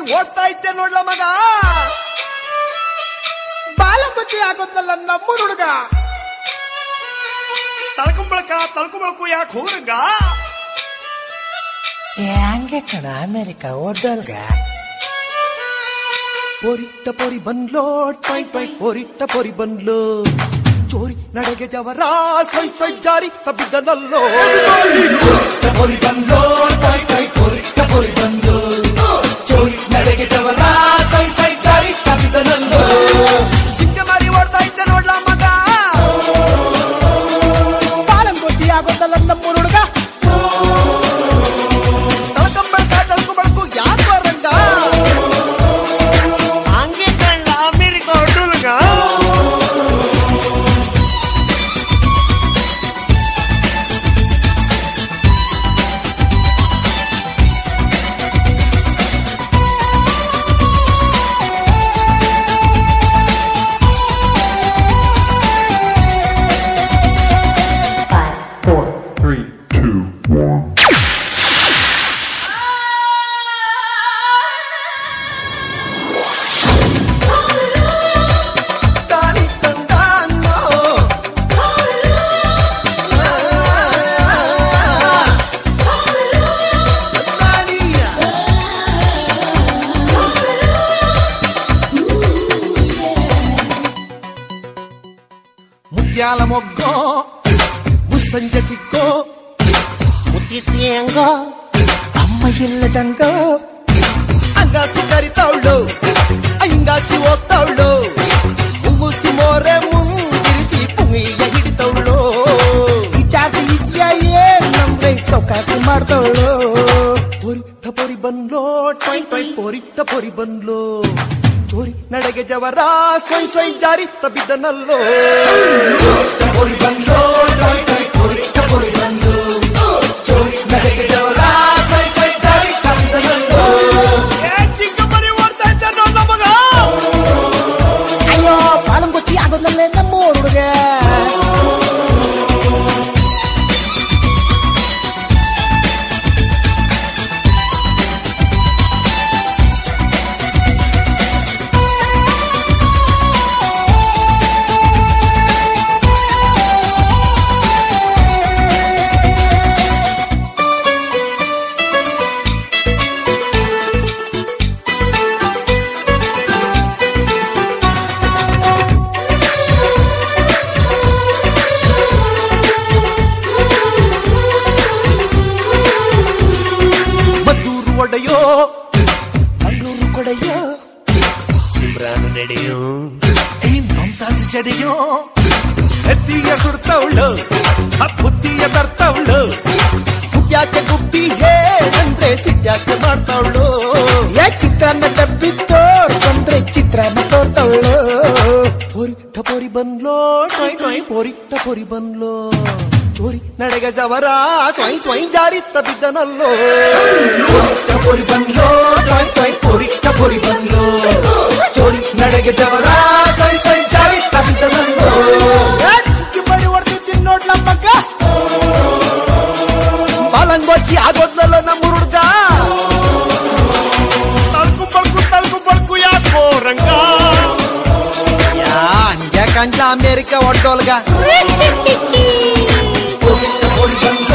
ಓಡ್ತಾ ಇದ್ದೆ ನೋಡ್ಲ ಮಗ ಬಾಲಗುಚ್ಚಿ ಆಗೋದ್ನಲ್ಲ ನಮ್ಮ ಹುಡುಗ ತಳ್ಕೊಂಬಳಕ ತಳ್ಕೊಂಬಳಕು ಯಾಕೆ ಹೋಗ್ರಂಗ ಹಂಗೆ ಕಣ ಅಮೆರಿಕ ಒಡ್ಡಲ್ಗ ಪೊರಿಟ್ಟ ಪೊರಿ ಬಂದ್ಲೋ ಟೈ ಟೈ ಪೊರಿಟ್ಟ ಪೊರಿ ಬಂದ್ಲು ಚೋರಿ ನಡೆಗೆ ಜವರ ಸೈ ಸೈ ಜಾರಿ ತಬ್ಬಿದ್ದನಲ್ಲೋ ಪೊರಿಟ್ಟ ಪೊರಿ ಬಂದ್ಲೋ ಟೈ ಟೈ ಪೊರಿಟ್ಟ ಪೊರಿ ಬಂದ್ಲು ಚೋರಿ ನಡೆಗೆ ಜವರ ಸೈ ಸೈ ಜಾರಿ ತಬ್ಬಿದ್ದನಲ್ಲೋ ಜಿಂಕೆ ಮಾರಿ ಓಡ್ತಾ ಇದ್ದೆ ನೋಡ್ಲ ಮಗ ಬಾಲಗುಚ್ಚಿ ಆಗೋದ್ನಲ್ಲ ನಮ್ಮ ಹುಡುಗ ತಳ್ಕೊಂಬಳ್ಕ ತಳ್ಕೊಂಬಳ್ಕು ಯಾಕೋ ರಂಗ ಹಂಗೆ ಕಳ್ಳ ಅಮೆರಿಕ ಹೊಡ್ಡುಲ್ಗ Five, four, three, two, one. ತಾನಿ ತಂದಾನೋ ಮುತ್ಯಾಲ ಮೊಗ್ಗೋ ಮುಸ್ಸಂಜೆ ಸಿಕ್ಕೋ ಮುತ್ತಿತ್ತಿ ಹೆಂಗೋ ಅಮ್ಮ ಇಲ್ಲದಂಗೋ ಅಂಗಾಸಿ ಕರಿತಾವಳು ಹಿಂಗಾಸಿ ಹೋಗ್ತಾವಳು ಮುಂಗುಸಿ ಮೋರೆ ಮುಂದಿರಿಸಿ ಪುಂಗಿಯ ಹಿಡಿತವಳು ಈ ಜಾತಿ ಇಸಿಯ ಏನ್ ನಮ್ಗೆ ಸೌಕಾಸಿ ಮಾಡ್ದವಳು ಪೊರಿಟ್ಟ ಪೊರಿ ಬಂದ್ಲೋ ಟೊಯ್ ಟೊಯ್ ಪೊರಿಟ್ಟ ಪೊರಿ ಬಂದ್ಲೋ ಚೋರಿ ನಡೆಗೆ ಜವರ ಸೊಯ್ ಸೊಯ್ ಜಾರಿ ತಬ್ಬಿದ್ದನಲ್ಲೋ ಪೊರಿಟ್ಟ ಪೊರಿ ಬಂದ್ಲೋ ಟೊಯ್ ಟೊಯ್ ಪೊರಿಟ್ಟ ಪೊರಿ ಬಂದ್ಲು ಚೋರಿ ನಡೆಗೆ ಜವರ ಸೊಯ್ ಸೊಯ್ ಜಾರಿ ತಬ್ಬಿದ್ದನಲ್ಲೋ ಏ ಚಿಕ್ಕ ಮರಿ ಓಡ್ತಾ ಇದ್ದೆ ನೋಡ್ಲ ಮಗ ಅಯ್ಯೋ ಬಾಲಗುಚ್ಚಿ ಆಗೋದ್ನಲ್ಲ ನಮ್ಮ ಹುಡುಗ ಮದ್ದೂರು ಒಡೆಯೋ ಮಂಗಳೂರು ಕೊಡೆಯೋ ಸಿಮ್ರಾನು ನಡೆಯೋ ಏನ್ ತೊಂತಾಸು ಜಡೆಯೋ ಎತ್ತಿಯ ಸುಡ್ತವಳು ಬುದ್ಧಿಯ ತರ್ತವಳು ಯಾಕೆ ಗುಬ್ಬಿ ಹೇಳಂದ್ರೆ ಸಿಟ್ಯಾಕೆ ಮಾಡ್ತಾವಳು ಏ ಚಿತ್ರಾನ್ನ ಡಬ್ಬಿ ತೋರ್ಸಂದ್ರೆ ಚಿತ್ರಾನ್ನ ತೋರ್ತವಳು ಪೊರಿಟ್ಟ ಪೊರಿ ಬಂದ್ಲೋ ಟೊಯ್ ಟೊಯ್ ಪೊರಿಟ್ಟ ಪೊರಿ ಬಂದ್ಲೋ ಚೋರಿ ನಡೆಗ ಜವರ ಸ್ವಯಂ ಸ್ವಯಂ ಜಾರಿತ್ತ ಬಿದ್ದನಲ್ಲೋ ಪೊರಿಟ್ಟ ಪೊರಿ ಬಂದ್ಲೋ ಟೊಯ್ ಟೊಯ್ ಪೊರಿಟ್ಟ ಪೊರಿ ಬಂದ್ಲೋ ಚೋರಿ ನಡೆಗೆ ಜವರ ಸ್ವಯಂ ಸ್ವಯಂ ಜಾರಿತ್ತ ಬಿದ್ದನಲ್ಲೋ ಏ ಚಿಕ್ಕಿ ಬಡಿ ಹೊಡ್ತಿದ್ದೀನಿ ನೋಡ್ಲ ಮಗ ಬಾಲಂಗೋಚಿ ಆಗೋದ್ನಲ್ಲ ನಮ್ಮ ಹುಡುಗ ತಳ್ಕೊಂಬಳ್ಕು ತಳ್ಕೊಂಬಳ್ಕು ಯಾಕೆ ಹೋಗ್ರಂಗ ಯಾ ಹಂಗೆ ಕಂಡ್ಲ ಅಮೇರಿಕ ಒಡ್ಡೋಲ್ಗ ಪೊರಿಟ್ಟ ಪೊರಿ ಬಂದ್ಲೋ